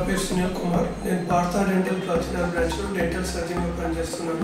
పేరు సునీల్ కుమార్ నేను పార్థ డెంటల్ ప్లాచినర్ బ్రాంచ్లో డెంటల్ సర్జన్గా పనిచేస్తున్నాను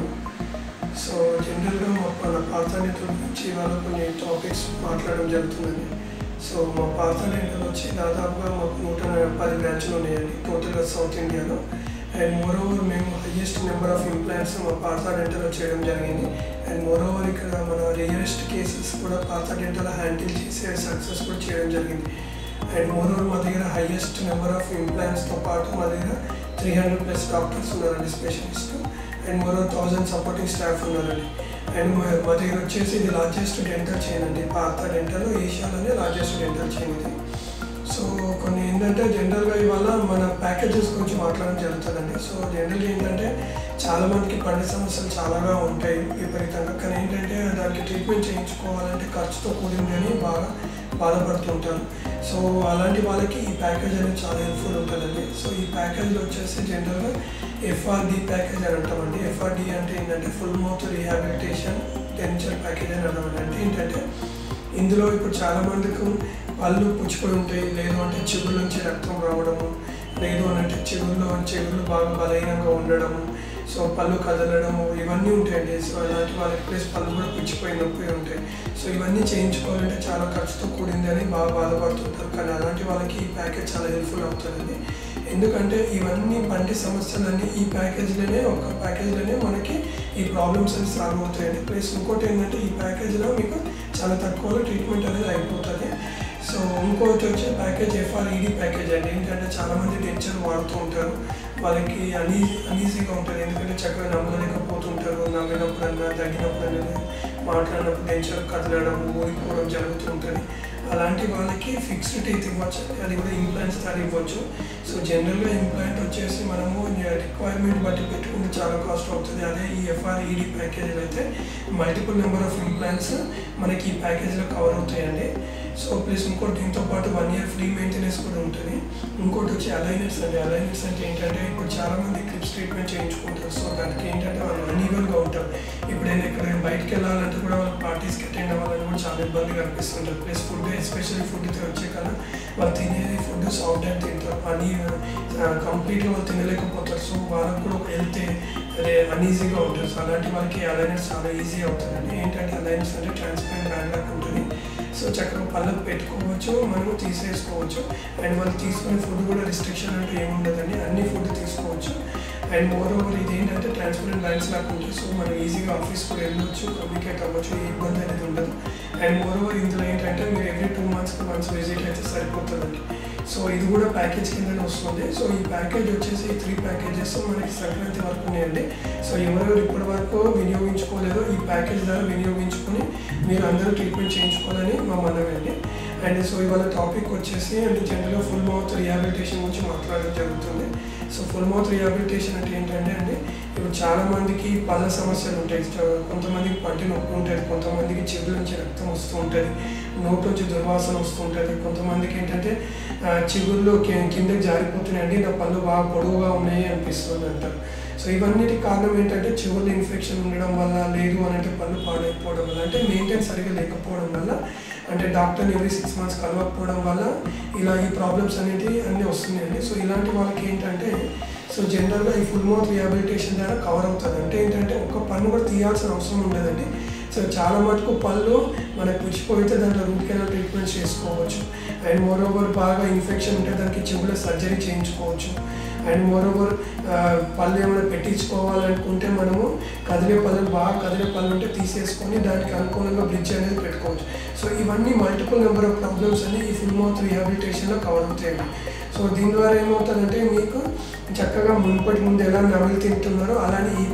సో జనరల్గా మా మన పార్థ డెంటల్ గురించి ఇవాళ కొన్ని టాపిక్స్ మాట్లాడడం జరుగుతుందండి సో మా పార్థ డెంటల్ వచ్చి దాదాపుగా మాకు నూట పది బ్రాంచ్లు ఉన్నాయండి టోటల్గా సౌత్ ఇండియాలో అండ్ మోర్ ఓవర్ మేము హయ్యెస్ట్ నెంబర్ ఆఫ్ ఇంప్లాంట్స్ మా పార్థ డెంటల్లో చేయడం జరిగింది అండ్ మోర్ ఓవర్ ఇక్కడ మన రియరెస్ట్ కేసెస్ కూడా పార్థ డెంటల్ హ్యాండిల్ చేసే సక్సెస్ కూడా చేయడం జరిగింది అండ్ మోర్ ఓవర్ మా దగ్గర హైయెస్ట్ నెంబర్ ఆఫ్ ఇంప్లాంట్స్తో పాటు మా దగ్గర త్రీ హండ్రెడ్ ప్లస్ డాక్టర్స్ ఉన్నారండి specialist and more over thousand supporting staff ఉన్నారండి అండ్ మా మా దగ్గర వచ్చేసి ఇది లార్జెస్ట్ డెంటల్ చైన్ అండి పాత డెంటల్ ఏషియాలోనే లార్జెస్ట్ డెంటల్ చైన్ ఇది సో కొన్ని ఏంటంటే జనరల్గా ఇవాళ మన ప్యాకేజెస్ గురించి మాట్లాడడం జరుగుతుందండి సో జనరల్గా ఏంటంటే చాలా మందికి పండే సమస్యలు చాలాగా ఉంటాయి విపరీతంగా కానీ ఏంటంటే దానికి ట్రీట్మెంట్ చేయించుకోవాలంటే ఖర్చుతో కూడింది అని బాగా బాధపడుతుంటారు సో అలాంటి వాళ్ళకి ఈ ప్యాకేజ్ అనేది చాలా హెల్ప్ఫుల్ ఉంటుందండి సో ఈ ప్యాకేజ్లో వచ్చేసి జనరల్గా ఎఫ్ఆర్డి ప్యాకేజ్ అని అంటామండి ఎఫ్ఆర్డి అంటే ఏంటంటే full mouth rehabilitation denture package అని అంటామండి అంటే ఏంటంటే ఇందులో ఇప్పుడు చాలా మందికి పళ్ళు పుచ్చిపోయి ఉంటాయి లేదు అంటే చెవుల నుంచి రక్తం రావడము లేదు అని అంటే చెవుల్లో చెవులు బాగా బలహీనంగా ఉండడము సో పళ్ళు కదలడము ఇవన్నీ ఉంటాయండి సో అలాంటి వాళ్ళకి ప్లస్ పళ్ళు కూడా పుచ్చిపోయి నొప్పి ఉంటాయి సో ఇవన్నీ చేయించుకోవాలంటే చాలా ఖర్చుతో కూడింది అని బాగా బాధపడుతుంటారు కానీ అలాంటి వాళ్ళకి ఈ ప్యాకేజ్ చాలా హెల్ప్ఫుల్ అవుతుందండి ఎందుకంటే ఇవన్నీ పంటి సమస్యలన్నీ ఈ ప్యాకేజ్లోనే ఒక ప్యాకేజ్లోనే మనకి ఈ ప్రాబ్లమ్స్ అన్ని సాల్వ్ అవుతాయండి ప్లస్ ఇంకోటి ఏంటంటే ఈ ప్యాకేజ్లో మీకు చాలా తక్కువలో ట్రీట్మెంట్ అనేది అయిపోతుంది సో ఇంకోటి వచ్చే ప్యాకేజ్ ఎఫ్ఆర్ఈడి ప్యాకేజ్ అండి ఏంటంటే చాలామంది డెంచర్ వాడుతూ ఉంటారు వాళ్ళకి అనీ అనీజీగా ఉంటుంది ఎందుకంటే చక్కగా నమ్మలేకపోతుంటారు నవ్వినప్పుడన్నా తగ్గినప్పుడన్నా మాట్లాడినప్పుడు డెంచర్ కదలడం ఊరిపోవడం జరుగుతూ ఉంటుంది అలాంటి వాళ్ళకి ఫిక్స్డ్ టీత్ ఇవ్వచ్చు అది కూడా ఇంప్లాంట్స్ ద్వారా ఇవ్వచ్చు సో జనరల్గా ఇంప్లాంట్ వచ్చేసి మనము రిక్వైర్మెంట్ బట్టి పెట్టుకుంటే చాలా కాస్ట్ అవుతుంది అదే ఈ ఎఫ్ఆర్ఈడి ప్యాకేజీలో అయితే మల్టిపుల్ నెంబర్ ఆఫ్ ఇంప్లాంట్స్ మనకి ఈ ప్యాకేజ్లో కవర్ అవుతాయండి సో ప్లస్ ఇంకోటి దీంతో పాటు వన్ ఇయర్ ఫ్రీ మెయింటెనెన్స్ కూడా ఉంటుంది ఇంకోటి వచ్చి అలైనర్స్ అండి అలైనర్స్ అంటే ఏంటంటే ఇప్పుడు చాలామంది క్లిప్స్ ట్రీట్మెంట్ చేయించుకుంటారు సో దానికి ఏంటంటే వాళ్ళు అన్ఈవెన్గా ఉంటారు ఇప్పుడైనా ఇక్కడ బయటకు వెళ్ళాలంటే కూడా వాళ్ళు పార్టీస్కి అటెండ్ అవ్వాలని కూడా చాలా ఇబ్బందిగా అనిపిస్తుంటారు ప్లస్ ఫుడ్ ఎస్పెషల్లీ ఫుడ్ వచ్చే కదా వాళ్ళు తినేది ఫుడ్ సాఫ్ట్ అండ్ తింటారు అని కంప్లీట్గా వాళ్ళు తినలేకపోతారు సో వాళ్ళకు కూడా ఒక హెల్త్ అన్ఈజీగా ఉంటుంది సో అలాంటి వాళ్ళకి అలైనర్స్ చాలా ఈజీ అవుతుందండి ఏంటంటే అలైనర్స్ అంటే ట్రాన్స్పరెంట్ బ్యాగ్ లాగా ఉంటుంది సో చక్కగా పళ్ళకు పెట్టుకోవచ్చు మనము తీసేసుకోవచ్చు అండ్ వాళ్ళు తీసుకునే ఫుడ్ కూడా రిస్ట్రిక్షన్ అంటూ ఏముండదండి అన్ని ఫుడ్ తీసుకోవచ్చు అండ్ మోర్ ఓవర్ ఇది ఏంటంటే ట్రాన్స్పరెంట్ బ్యాగ్స్ లాగా ఉంటుంది సో మనం ఈజీగా ఆఫీస్ కూడా వెళ్ళొచ్చు కమ్యూనికేట్ అవ్వచ్చు ఏ ఇబ్బంది అనేది ఉండదు అండ్ మోర్ ఓవర్ ఇందులో ఏంటంటే మీరు ఎవ్రీ టూ మంత్స్కి వన్స్ విజిట్ అయితే సరిపోతుందండి సో ఇది కూడా ప్యాకేజ్ కిందనే వస్తుంది సో ఈ ప్యాకేజ్ వచ్చేసి త్రీ ప్యాకేజెస్ మనకి సంక్రాంతి వరకు ఉన్నాయండి సో ఎవరెవరు ఇప్పటి వరకు వినియోగించుకోలేదో ఈ ప్యాకేజ్ ద్వారా వినియోగించుకొని మీరు అందరూ ట్రీట్మెంట్ చేయించుకోవాలని మా మనవి అండి అండ్ సో ఇవాళ టాపిక్ వచ్చేసి అంటే జనరల్గా ఫుల్ మౌత్ రిహాబిలిటేషన్ గురించి మాట్లాడడం జరుగుతుంది సో ఫుల్ మౌత్ రిహాబిలిటేషన్ అంటే ఏంటంటే అండి ఇప్పుడు చాలా మందికి పళ్ళ సమస్యలు ఉంటాయి కొంతమందికి పంటి నొప్పి ఉంటుంది కొంతమందికి చెవుల నుంచి రక్తం వస్తూ ఉంటుంది నోటి నుంచి దుర్వాసన వస్తూ ఉంటుంది కొంతమందికి ఏంటంటే చిగుళ్ళు కిందకి జారిపోతున్నాయండి నా పళ్ళు బాగా పొడవుగా ఉన్నాయి అనిపిస్తుంది అంటారు సో ఇవన్నిటి కారణం ఏంటంటే చెవులు ఇన్ఫెక్షన్ ఉండడం వల్ల లేదు అని అంటే పళ్ళు పాడైపోవడం వల్ల అంటే మెయింటైన్ సరిగా లేకపోవడం వల్ల అంటే డాక్టర్ని ఎవ్రీ సిక్స్ మంత్స్ కలవకపోవడం వల్ల ఇలా ఈ ప్రాబ్లమ్స్ అనేటివి అన్నీ వస్తున్నాయండి సో ఇలాంటి వాళ్ళకి ఏంటంటే సో జనరల్గా ఈ ఫుల్ మౌత్ రిహాబిలిటేషన్ ద్వారా కవర్ అవుతుంది అంటే ఏంటంటే ఒక పన్ను కూడా తీయాల్సిన అవసరం ఉండదండి సో చాలా మటుకు పళ్ళు మనకు పుచ్చిపోయితే దాంట్లో రూట్ కెనాల్ ట్రీట్మెంట్ చేసుకోవచ్చు అండ్ మోర్ ఓవర్ బాగా ఇన్ఫెక్షన్ ఉంటే దానికి చెవుల సర్జరీ చేయించుకోవచ్చు అండ్ మోర్ ఓవర్ పళ్ళు ఏమైనా పెట్టించుకోవాలనుకుంటే మనము కదిలే పళ్ళు బాగా కదిలే పళ్ళు ఉంటే తీసేసుకొని దానికి అనుకూలంగా బ్రిడ్జ్ అనేది పెట్టుకోవచ్చు సో ఇవన్నీ మల్టిపుల్ నెంబర్ ఆఫ్ ప్రాబ్లమ్స్ అన్ని ఈ ఫుల్ మౌత్ రిహాబిలిటేషన్లో కవర్ అవుతాయండి సో దీని ద్వారా ఏమవుతుందంటే మీకు చక్కగా మునుపటి ముందు ఎలా నమిలి తింటున్నారో అలానే ఈ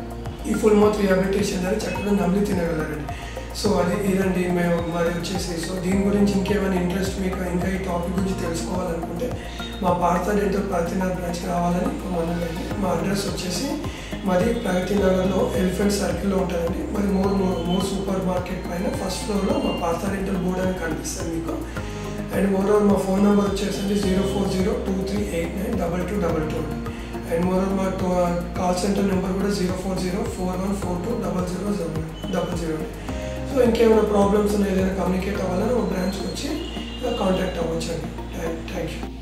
ఈ ఫుల్ మౌత్ రిహాబిలిటేషన్ ద్వారా చక్కగా నమిలి తినగలరండి సో అది ఇదండి మేము మరి వచ్చేసి సో దీని గురించి ఇంకేమైనా ఇంట్రెస్ట్ మీకు ఇంకా ఈ టాపిక్ గురించి తెలుసుకోవాలనుకుంటే మా పార్థ డెంటల్ ప్రగతినగర్ బ్రాంచ్ రావాలని మనలండి మా అడ్రస్ వచ్చేసి మాది ప్రగతి నగర్లో ఎలిఫెంట్ సర్కిల్లో ఉంటుందండి మరి మోర్ మోర్ సూపర్ మార్కెట్ పైన ఫస్ట్ ఫ్లోర్లో మా పార్థ డెంటల్ బోర్డ్ అని కనిపిస్తుంది మీకు అండ్ మోర్ మా ఫోన్ నెంబర్ వచ్చేసండి zero four zero two three eight nine double two double two and more మా కాల్ సెంటర్ నెంబర్ కూడా zero four zero four one four two double zero double zero so ఇంకేమైనా problems ఉన్నాయి ఏదైనా communicate అవ్వాలని ఒక బ్రాంచ్కి వచ్చి కాంటాక్ట్ అవ్వచ్చు అండి థ్యాంక్ యూ